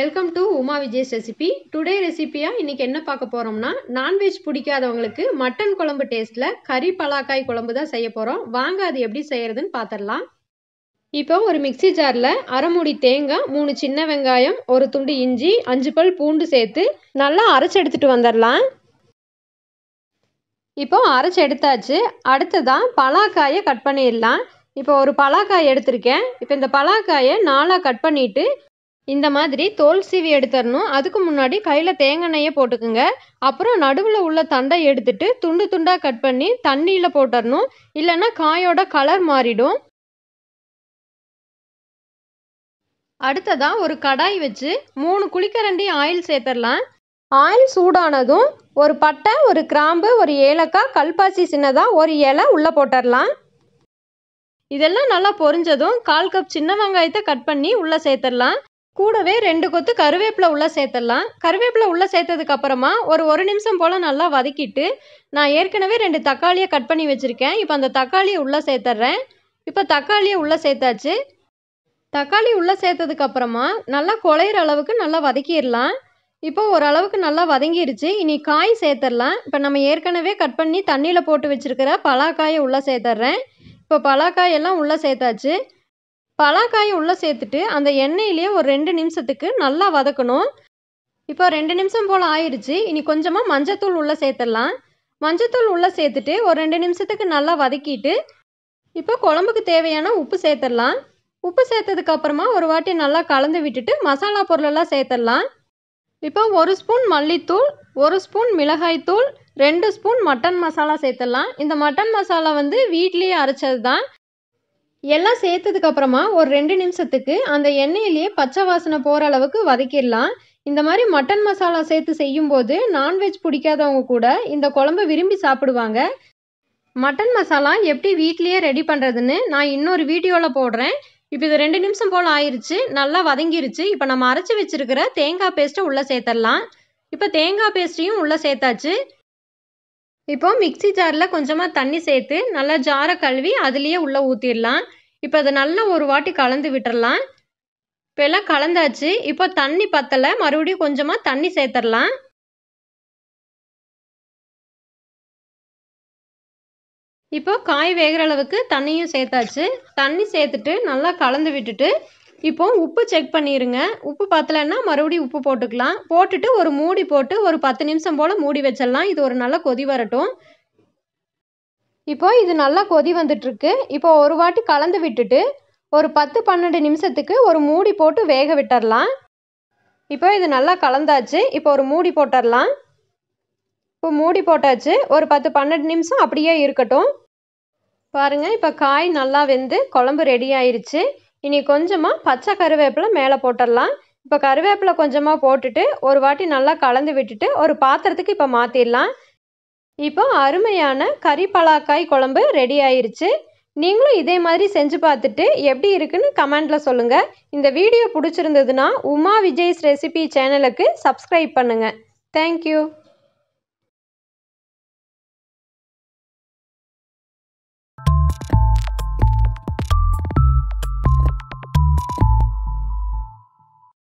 welcome to Uma Vijay's recipe today ரெசிபியாக இன்றைக்கி என்ன பார்க்க போகிறோம்னா நான்வெஜ் பிடிக்காதவங்களுக்கு மட்டன் குழம்பு டேஸ்ட்டில் கறி பலாக்காய் குழம்பு தான் செய்ய போகிறோம் வாங்க அது எப்படி செய்கிறதுன்னு பார்த்துடலாம் இப்போ ஒரு மிக்சி ஜாரில் அரைமுடி தேங்காய் மூணு சின்ன வெங்காயம் ஒரு துண்டு இஞ்சி அஞ்சு பல் பூண்டு சேர்த்து நல்லா அரைச்சி எடுத்துகிட்டு வந்துடலாம் இப்போ அரைச்சி எடுத்தாச்சு அடுத்ததான் பலாக்காயை கட் பண்ணிடலாம் இப்போ ஒரு பலாக்காய் எடுத்திருக்கேன் இப்போ இந்த பலாக்காயை நாலாக கட் பண்ணிவிட்டு இந்த மாதிரி தோல் சீவி எடுத்துடணும் அதுக்கு முன்னாடி கையில் தேங்காய் எண்ணெயை போட்டுக்குங்க அப்புறம் நடுவில் உள்ள தண்டை எடுத்துட்டு துண்டு துண்டாக கட் பண்ணி தண்ணியில் போட்டுடணும் இல்லைன்னா காயோட கலர் மாறிடும் அடுத்ததாக ஒரு கடாய் வச்சு மூணு குளிக்கரண்டி ஆயில் சேர்த்துடலாம் ஆயில் சூடானதும் ஒரு பட்டை ஒரு கிராம்பு ஒரு ஏலக்காய் கல்பாசி சின்னதாக ஒரு இலை உள்ளே போட்டுடலாம் இதெல்லாம் நல்லா பொரிஞ்சதும் கால் கப் சின்ன வெங்காயத்தை கட் பண்ணி உள்ளே சேர்த்துடலாம் கூடவே ரெண்டு கொத்து கருவேப்பிலை உள்ளே சேர்த்துடலாம் கருவேப்பிலை உள்ளே சேர்த்ததுக்கு அப்புறமா ஒரு ஒரு நிமிஷம் போல் நல்லா வதக்கிட்டு நான் ஏற்கனவே ரெண்டு தக்காளியை கட் பண்ணி வச்சுருக்கேன் இப்போ அந்த தக்காளியை உள்ளே சேர்த்துட்றேன் இப்போ தக்காளியை உள்ளே சேர்த்தாச்சு தக்காளி உள்ளே சேர்த்ததுக்கு அப்புறமா நல்லா குழையிற அளவுக்கு நல்லா வதக்கிடலாம் இப்போ ஓரளவுக்கு நல்லா வதங்கிருச்சு இனி காய் சேர்த்துடலாம் இப்போ நம்ம ஏற்கனவே கட் பண்ணி தண்ணியில் போட்டு வச்சுருக்கிற பலாக்காயை உள்ளே சேர்த்துட்றேன் இப்போ பலாக்காயெல்லாம் உள்ளே சேர்த்தாச்சு பலாக்காயை உள்ளே சேர்த்துட்டு அந்த எண்ணெயிலேயே ஒரு ரெண்டு நிமிஷத்துக்கு நல்லா வதக்கணும் இப்போ ரெண்டு நிமிஷம் போல் ஆயிடுச்சு இனி கொஞ்சமாக மஞ்சத்தூள் உள்ளே சேர்த்துடலாம் மஞ்சத்தூள் உள்ளே சேர்த்துட்டு ஒரு ரெண்டு நிமிஷத்துக்கு நல்லா வதக்கிட்டு இப்போ குழம்புக்கு தேவையான உப்பு சேர்த்துடலாம் உப்பு சேர்த்ததுக்கு அப்புறமா ஒரு வாட்டி நல்லா கலந்து விட்டுட்டு மசாலா பொருளெல்லாம் சேர்த்துடலாம் இப்போ ஒரு ஸ்பூன் மல்லித்தூள் ஒரு ஸ்பூன் மிளகாய்த்தூள் ரெண்டு ஸ்பூன் மட்டன் மசாலா சேர்த்துடலாம் இந்த மட்டன் மசாலா வந்து வீட்லேயே அரைச்சது தான் எல்லாம் சேர்த்ததுக்கு அப்புறமா ஒரு ரெண்டு நிமிஷத்துக்கு அந்த எண்ணெயிலேயே பச்சை வாசனை போகிற அளவுக்கு வதக்கிடலாம் இந்த மாதிரி மட்டன் மசாலா சேர்த்து செய்யும்போது நான்வெஜ் பிடிக்காதவங்க கூட இந்த குழம்பு விரும்பி சாப்பிடுவாங்க மட்டன் மசாலா எப்படி வீட்லேயே ரெடி பண்ணுறதுன்னு நான் இன்னொரு வீடியோவில் போடுறேன் இப்போ இது ரெண்டு நிமிஷம் போல் ஆயிடுச்சு நல்லா வதங்கிருச்சு இப்போ நம்ம அரைச்சி வச்சுருக்கிற தேங்காய் பேஸ்ட்டை உள்ளே சேர்த்துடலாம் இப்போ தேங்காய் பேஸ்ட்டையும் உள்ளே சேர்த்தாச்சு இப்போ மிக்சி ஜாரில் கொஞ்சமாக தண்ணி சேர்த்து நல்லா ஜாரை கழுவி அதுலேயே உள்ளே ஊற்றிடலாம் இப்போ அதை நல்லா ஒரு வாட்டி கலந்து விட்டுறலாம் இப்போ எல்லாம் கலந்தாச்சு இப்போ தண்ணி பத்தலை மறுபடியும் கொஞ்சமாக தண்ணி சேர்த்துடலாம் இப்போ காய் வேகிற அளவுக்கு தண்ணியும் சேர்த்தாச்சு தண்ணி சேர்த்துட்டு நல்லா கலந்து விட்டுட்டு இப்போ உப்பு செக் பண்ணிடுங்க உப்பு பத்தலைன்னா மறுபடியும் உப்பு போட்டுக்கலாம் போட்டுட்டு ஒரு மூடி போட்டு ஒரு பத்து நிமிஷம் போல் மூடி வச்சிடலாம் இது ஒரு நல்ல கொதி வரட்டும் இப்போ இது நல்லா கொதி வந்துட்டுருக்கு இப்போ ஒரு வாட்டி கலந்து விட்டுட்டு ஒரு பத்து பன்னெண்டு நிமிஷத்துக்கு ஒரு மூடி போட்டு வேக விட்டுறலாம் இப்போ இது நல்லா கலந்தாச்சு இப்போ ஒரு மூடி போட்டுடலாம் இப்போ மூடி போட்டாச்சு ஒரு பத்து பன்னெண்டு நிமிஷம் அப்படியே இருக்கட்டும் பாருங்கள் இப்போ காய் நல்லா வெந்து குழம்பு ரெடி ஆயிருச்சு இனி கொஞ்சமாக பச்சை கருவேப்பிலை மேலே போட்டுடலாம் இப்போ கருவேப்பிலை கொஞ்சமாக போட்டுட்டு ஒரு வாட்டி நல்லா கலந்து விட்டுட்டு ஒரு பாத்திரத்துக்கு இப்போ மாற்றிடலாம் இப்போ அருமையான கறி பலாக்காய் குழம்பு ரெடி ஆயிருச்சு நீங்களும் இதே மாதிரி செஞ்சு பார்த்துட்டு எப்படி இருக்குன்னு கமெண்டில் சொல்லுங்கள் இந்த வீடியோ பிடிச்சிருந்ததுன்னா உமா விஜய்ஸ் ரெசிபி சேனலுக்கு சப்ஸ்கிரைப் பண்ணுங்கள் தேங்க்யூ